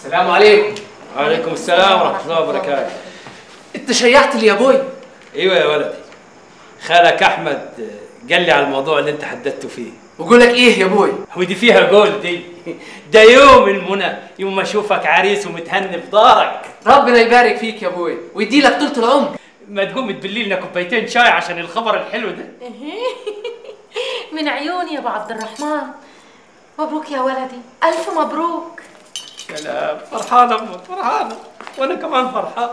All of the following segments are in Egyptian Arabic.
السلام عليكم وعليكم السلام ورحمة الله وبركاته انت شيعت لي يا ابوي ايوه يا ولدي خالك احمد قال لي على الموضوع اللي انت حددته فيه وقول لك ايه يا ابوي ودي فيها قول دي ده يوم المنى يوم ما اشوفك عريس ومتهني في دارك ربنا يبارك فيك يا ابوي ويدي لك طولة العمر ما تقوم تبلي لنا كوبايتين شاي عشان الخبر الحلو ده من عيوني يا ابو عبد الرحمن مبروك يا ولدي الف مبروك سلام فرحانة امك فرحانة وانا كمان فرحان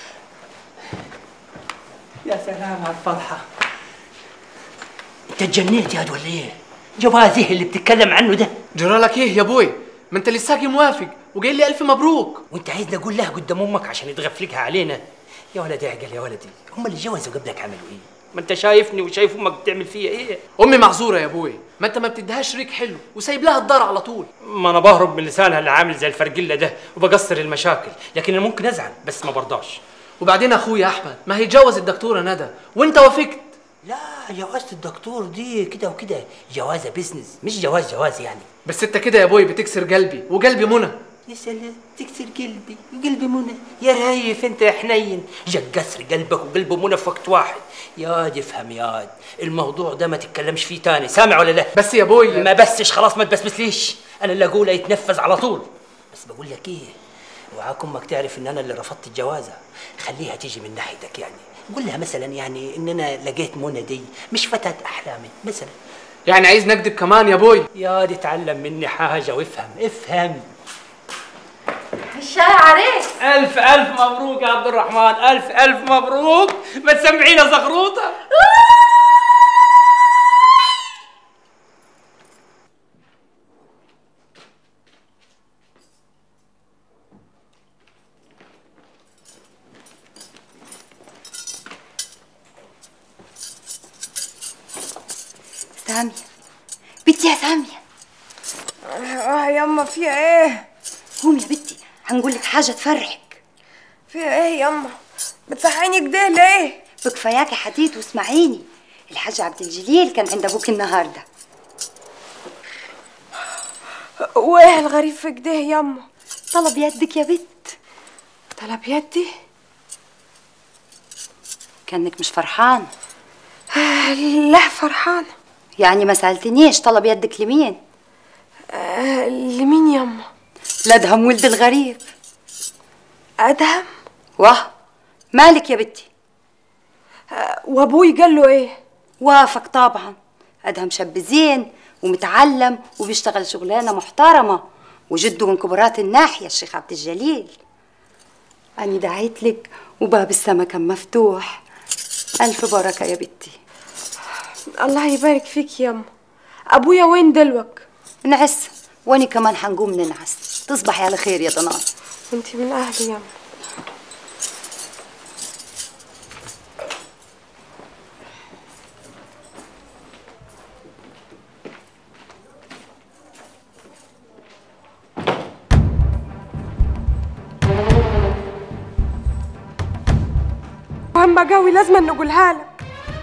يا سلام على الفرحة انت اتجننت يا واد ولا ايه؟ جوازه اللي بتتكلم عنه ده جرى لك ايه يا ابوي ما انت لساكي موافق وقايل لي الف مبروك وانت عايزني اقول لها قدام امك عشان تغفلكها علينا يا ولدي اعقل يا ولدي هم اللي جوزوا قبلك عملوا ايه ما انت شايفني وشايف امك بتعمل فيا ايه امي معذوره يا ابوي ما انت ما بتديهاش شريك حلو وسايب لها الدار على طول ما انا بهرب من لسانها اللي عامل زي الفرجله ده وبقصر المشاكل لكن انا ممكن ازعل بس ما برضاش وبعدين اخويا احمد ما هي جوز الدكتوره ندى وانت وافقت لا جوازة الدكتور دي كده وكده جوازة بيزنس مش جواز جواز يعني بس انت كده يا ابوي بتكسر قلبي وقلبي منى يا سلام تكسر قلبي وقلبي منى يا ريف انت يا حنين جا كسر قلبك وقلب منى في وقت واحد ياد افهم ياد الموضوع ده ما تتكلمش فيه تاني سامع ولا لا بس يا ابوي ما بسش خلاص ما تبسبسليش انا اللي اقوله يتنفذ على طول بس بقول لك ايه اوعاك امك تعرف ان انا اللي رفضت الجوازه خليها تيجي من ناحيتك يعني قول لها مثلا يعني ان انا لقيت منى دي مش فتاة احلامي مثلا يعني عايز نكذب كمان يا ابوي يا دي اتعلم مني حاجه وافهم افهم الشاي عريس الف الف مبروك يا عبد الرحمن الف الف مبروك ما تسمعينا زغروطه سامية بنتي يا سامية اه يما فيها ايه قومي يا بنتي هنقول لك حاجة تفرحك فيها ايه يما بتصحيني كده ليه بكفاياكي حديد واسمعيني الحاج عبد الجليل كان عند ابوك النهارده وايه الغريب في كده يما طلب يدك يا بت طلب يدي كانك مش فرحان آه، لا فرحانة يعني ما سألتنيش طلب يدك لمين آه، لمين يما لادهم ولد الغريب ادهم واه مالك يا بنتي آه، وابوي قال له ايه وافق طبعا ادهم شاب زين ومتعلم وبيشتغل شغلانه محترمه وجده من كبارات الناحيه الشيخ عبد الجليل أني دعيت لك وباب السما كان مفتوح ألف بركة يا بنتي الله يبارك فيك يما ابويا وين دلوك نعس وأني كمان حنقوم ننعس تصبحي على خير يا ضنار انت من اهلي يما مهمة قوي لازم نقولها لك